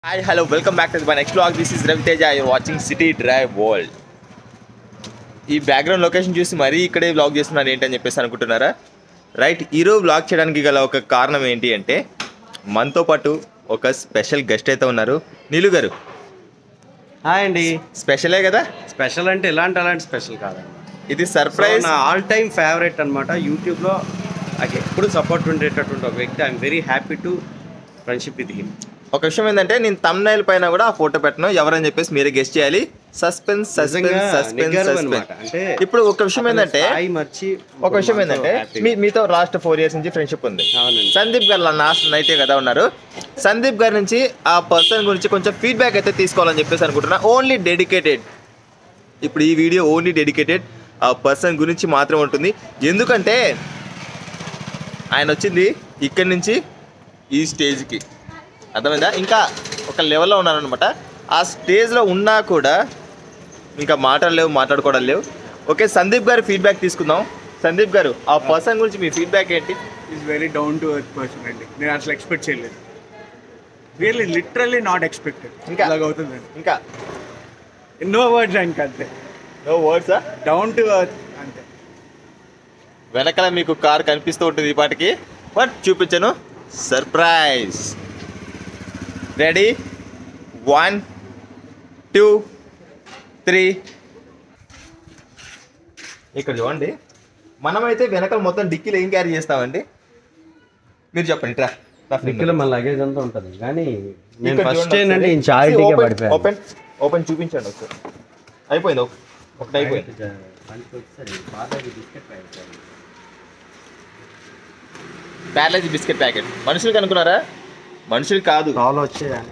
Hi hello welcome back to my next blog this is Raviteja I watching city drive world ఈ background location చూసి మరీ ఇక్కడే blog చేస్తున్నాను ఏంటని చెప్పేసి అనుకుంటున్నారా రైట్ ఈరోజు బ్లాగ్ చేయడానికి గల ఒక కారణం ఏంటి అంటే మనతో పాటు ఒక స్పెషల్ గెస్ట్ అయితే ఉన్నారు నీలు గారు హాయ్ అండి స్పెషలే కదా స్పెషల్ అంటే ఇలాంటి అలాంటి స్పెషల్ కాదండి ఇది ప్రైజ్ సర్ప్రైజ్ నా ఆల్ టైమ్ ఫేవరెట్ అనమాట యూట్యూబ్లో నాకు ఎప్పుడు సపోర్ట్ ఉండేటటువంటి ఒక వ్యక్తి I'm very happy to friendship with him ఒక విషయం ఏంటంటే నేను తమ్నైల్ పైన కూడా ఆ ఫోటో పెట్టను ఎవరని చెప్పేసి మీరే గెస్ట్ చేయాలి సస్పెన్స్ సస్పెన్స్ సస్పెన్స్ సస్పెన్స్ అంటే ఇప్పుడు ఒక విషయం ఏంటంటే స్థాయి మర్చి ఒక విషయం ఏంటంటే మీ మీతో లాస్ట్ ఫోర్ ఇయర్స్ నుంచి ఫ్రెండ్షిప్ ఉంది అవునండి సందీప్ గారు లాస్ట్ నైటే కదా ఉన్నారు సందీప్ గారి నుంచి ఆ పర్సన్ గురించి కొంచెం ఫీడ్బ్యాక్ అయితే తీసుకోవాలని చెప్పేసి అనుకుంటున్నా ఓన్లీ డెడికేటెడ్ ఇప్పుడు ఈ వీడియో ఓన్లీ డెడికేటెడ్ ఆ పర్సన్ గురించి మాత్రం ఉంటుంది ఎందుకంటే ఆయన వచ్చింది ఇక్కడి నుంచి ఈ స్టేజ్కి అర్థమైందా ఇంకా ఒక లెవెల్లో ఉన్నారనమాట ఆ స్టేజ్లో ఉన్నా కూడా ఇంకా మాటలు లేవు మాట్లాడుకోవడం లేవు ఓకే సందీప్ గారి ఫీడ్బ్యాక్ తీసుకుందాం సందీప్ గారు ఆ పర్సన్ గురించి మీ ఫీడ్బ్యాక్ ఏంటి is very down to earth person అండి నేను అసలు ఎక్స్పెక్ట్ చేయలేదు రియల్లీ లిటరల్లీ నాట్ ఎక్స్పెక్టెడ్ ఇంకా? ఇలాగ అవుతుందండి ఇంకా నో వర్డ్స్ అండి అంతే నో వర్డ్సా డౌన్ టు ఎర్త్ అంతే వెనకాల మీకు కార్ కనిపిస్తూ ఉంటుంది ఈ పాటికి బట్ చూపించను surprise ready one two three ఇక్కడ చూడండి మనమైతే వెనకాల మొత్తం డిక్కీలు ఏం క్యారీ చేస్తామండి మీరు చెప్పండి ఇట్రా దిక్కులో మన లగేజ్ అంతా ఉంటుంది కానీ నేను ఫస్ట్ ఏంటంటే ఈ చారిటీగా పడిపోయాను ఓపెన్ ఓపెన్ చూపించండి ఒకసారి అయిపోయింది ఒక- ఒకటి అయిపోయింది ప్యారలైజ్ బిస్కెట్ ప్యాకెట్ మనుషులకు అనుకున్నారా మనుషులు కాదు కాల్ వచ్చేయాలి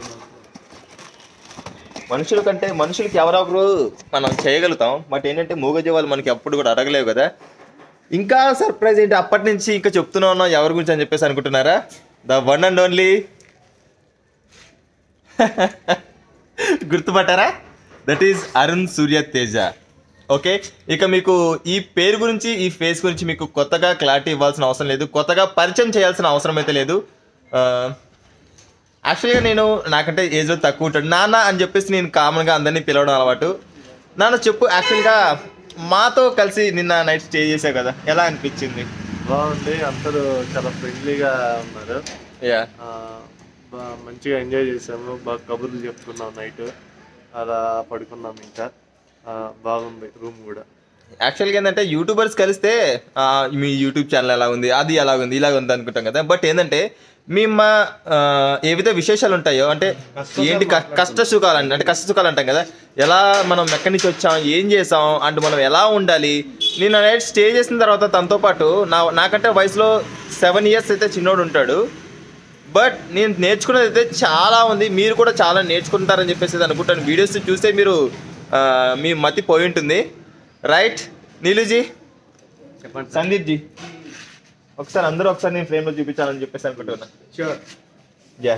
మనుషుల కంటే మనుషులకి ఎవరో ఒకరు మనం చేయగలుగుతాం బట్ ఏంటంటే మూగజీవాలు మనకి అప్పుడు కూడా అడగలేవు కదా ఇంకా సర్ప్రైజ్ ఏంటి అప్పటి నుంచి ఇంకా చెప్తూనే ఉన్నాం ఎవరి గురించి అని చెప్పేసి అనుకుంటున్నారా ద వన్ అండ్ ఓన్లీ గుర్తుపట్టారా that is Arun Surya Teja okay ఇక మీకు ఈ పేరు గురించి ఈ ఫేస్ గురించి మీకు కొత్తగా క్లారిటీ ఇవ్వాల్సిన అవసరం లేదు కొత్తగా పరిచయం చేయాల్సిన అవసరం అయితే లేదు ఆ, యాక్చువల్గా నేను నాకంటే ఏజ్లో తక్కువ ఉంటాడు నాన్న అని చెప్పేసి నేను కామన్గా అందరినీ పిలవడం అలవాటు నాన్న చెప్పు యాక్చువల్గా మాతో కలిసి నిన్న నైట్ స్టే చేసావు కదా ఎలా అనిపించింది బాగుంది అందరూ చాలా ఫ్రెండ్లీగా ఉన్నారు యా ఆ, బా- మంచిగా ఎంజాయ్ చేసాము బాగా కబుర్లు చెప్పుకున్నాం నైట్ అలా పడుకున్నాం ఇంకా ఆ, బాగుంది రూమ్ కూడా యాక్చువల్గా ఏంటంటే యూట్యూబర్స్ కలిస్తే ఆ, మీ యూట్యూబ్ ఛానల్ ఎలా ఉంది అది ఎలా ఉంది ఇలా ఉంది అనుకుంటాం కదా బట్ ఏంటంటే మీ మా ఆ, ఏవైతే విశేషాలు ఉంటాయో అంటే ఏంటి క- కష్ట సుఖాలు అండి అంటే కష్ట సుఖాలు అంటాం కదా ఎలా మనం ఎక్కడి నుంచి వచ్చాం ఏం చేసాం అంటే మనం ఎలా ఉండాలి నేను నైట్ స్టే చేసిన తర్వాత తనతో పాటు నా నాకంటే వయసులో సెవెన్ ఇయర్స్ అయితే చిన్నోడు ఉంటాడు బట్ నేను నేర్చుకున్నది అయితే చాలా ఉంది మీరు కూడా చాలా నేర్చుకుంటారని చెప్పేసి అనుకుంటాను వీడియోస్ చూస్తే మీరు ఆ, మీ మతి పోయి ఉంటుంది రైట్ నీలుజీ చెప్పండి సందీప్ జీ ఒకసారి అందరూ ఒకసారి నేను ఫ్రేమ్లో చూపించాలని చెప్పేసి అనుకుంటున్నా షూర్ యా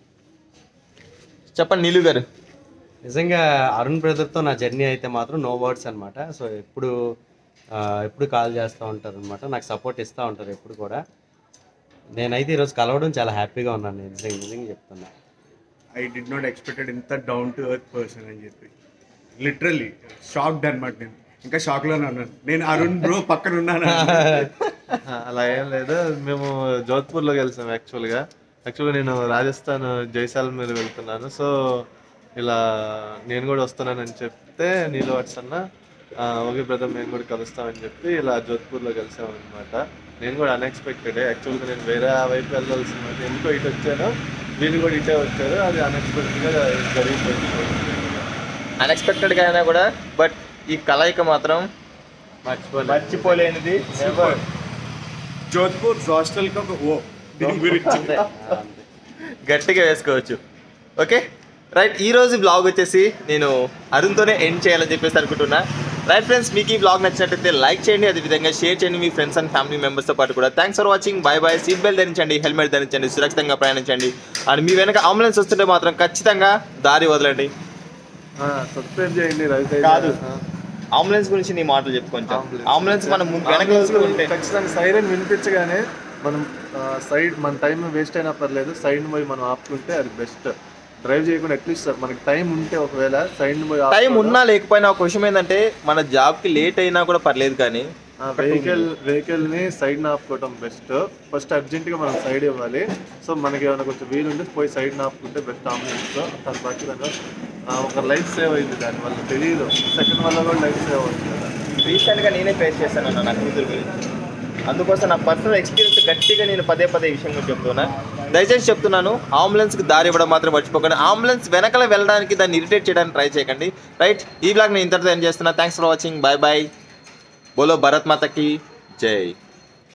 చెప్పండి నీలు గారు నిజంగా అరుణ్ బ్రదర్తో నా జర్నీ అయితే మాత్రం నో వర్డ్స్ అనమాట సో ఎప్పుడు ఆ, ఎప్పుడు కాల్ చేస్తూ ఉంటారు అనమాట నాకు సపోర్ట్ ఇస్తూ ఉంటారు ఎప్పుడు కూడా నేనైతే ఈరోజు కలవడం చాలా హ్యాపీగా ఉన్నాను నేను నిజంగా నిజంగా చెప్తున్నా ఐ డి నాట్ ఎక్స్పెక్టెడ్ ఇంత డౌన్ టు ఎర్త్ పర్సన్ అని చెప్పి లిటరల్లీ షాక్డ్ అనమాట నేను ఇంకా షాక్లోనే ఉన్నాను నేను అరుణ్ బ్రో పక్కన ఉన్నాను ఆ, అలా ఏం లేదు మేము జోధ్పూర్లో కలిసాం యాక్చువల్గా యాక్చువల్గా నేను రాజస్థాన్ జైసాల్మీర్ వెళ్తున్నాను సో ఇలా నేను కూడా వస్తున్నానని చెప్తే నీలో అన్న "ఆ, ఓకే బ్రదర్ మేము కూడా కలుస్తామని చెప్పి ఇలా జోధ్పూర్లో కలిసాం అనమాట నేను కూడా అన్ఎక్స్పెక్టెడ్ యాక్చువల్గా నేను వేరే వైపు వెళ్ళాల్సిన ఎందుకో ఇటు వచ్చాను వీళ్ళు కూడా ఇటే వచ్చారు అది అన్ఎక్స్పెక్టెడ్గా జరిగిపోయింది అన్ఎక్స్పెక్టెడ్గా అయినా కూడా బట్ ఈ కలయిక మాత్రం మర్చిపోలేదు మర్చిపోలేనిది సూపర్ జోధ్పూర్ హాస్టల్ ఒక ఓ దీని గురించి అంతే గట్టిగా వేసుకోవచ్చు ఓకే రైట్ ఈ రోజు బ్లాగ్ వచ్చేసి నేను అరుణ్తోనే ఎండ్ చేయాలని చెప్పేసి అనుకుంటున్నా రైట్ ఫ్రెండ్స్ మీకు ఈ బ్లాగ్ నచ్చినట్టయితే లైక్ చేయండి అదేవిధంగా షేర్ చేయండి మీ ఫ్రెండ్స్ అండ్ ఫ్యామిలీ మెంబర్స్తో పాటు కూడా thanks for watching bye bye seat belt ధరించండి హెల్మెట్ ధరించండి సురక్షితంగా ప్రయాణించండి అండ్ మీ వెనక అంబులెన్స్ వస్తుంటే మాత్రం ఖచ్చితంగా దారి వదలండి సబ్స్క్రైబ్ చేయండి రవితేజ కాదు. ఆ. అంబులెన్స్ గురించి నీ మాటలు చెప్పు కొంచెం Ambulance. అంబులెన్స్ మనం ముందు వెనక అంబులెన్స్ వస్తూ ఉంటే ఖచ్చితంగా సైరన్ వినిపించగానే మనం సైడ్ మన టైం వేస్ట్ అయినా పర్లేదు సైడ్ పోయి మనం ఆపుకుంటే అది బెస్ట్ డ్రైవ్ చేయకుండా అట్లీస్ట్ సార్ మనకి టైం ఉంటే ఒకవేళ సైడ్ టైం ఉన్నా లేకపోయినా ఒక విషయం ఏంటంటే మన జాబ్కి లేట్ అయినా కూడా పర్లేదు కానీ వెహికల్ వెహికల్ ని సైడ్ ఆపుకోవడం బెస్ట్ ఫస్ట్ అర్జెంట్ గా మనం సైడ్ ఇవ్వాలి సో మనకి ఏమైనా కొంచెం వీలు ఉంటే పోయి సైడ్ ఆపుకుంటే బెస్ట్ ఆంబులెన్స్ తో దాని బట్టి దానివల్ల, ఆ, ఒక లైఫ్ సేవ్ అయింది దానివల్ల తెలియదు సెకండ్ వల్ల కూడా లైఫ్ సేవ్ అవుతుంది కదా రీసెంట్గా నేనే ఫేస్ చేశాను అన్న నా కూతురు గురించి అందుకోసం నా పర్సనల్ ఎక్స్పీరియన్స్ గట్టిగా నేను పదే పదే ఈ విషయం గురించి చెప్తున్నా దయచేసి చెప్తున్నాను అంబులెన్స్కి దారి ఇవ్వడం మాత్రం మర్చిపోకండి అంబులెన్స్ వెనకాల వెళ్ళడానికి దాన్ని ఇరిటేట్ చేయడానికి ట్రై చేయకండి రైట్ ఈ బ్లాగ్ నేను ఇంతటితో ఏం చేస్తున్నా thanks for watching bye bye బోలో భరత్ మాతకి జై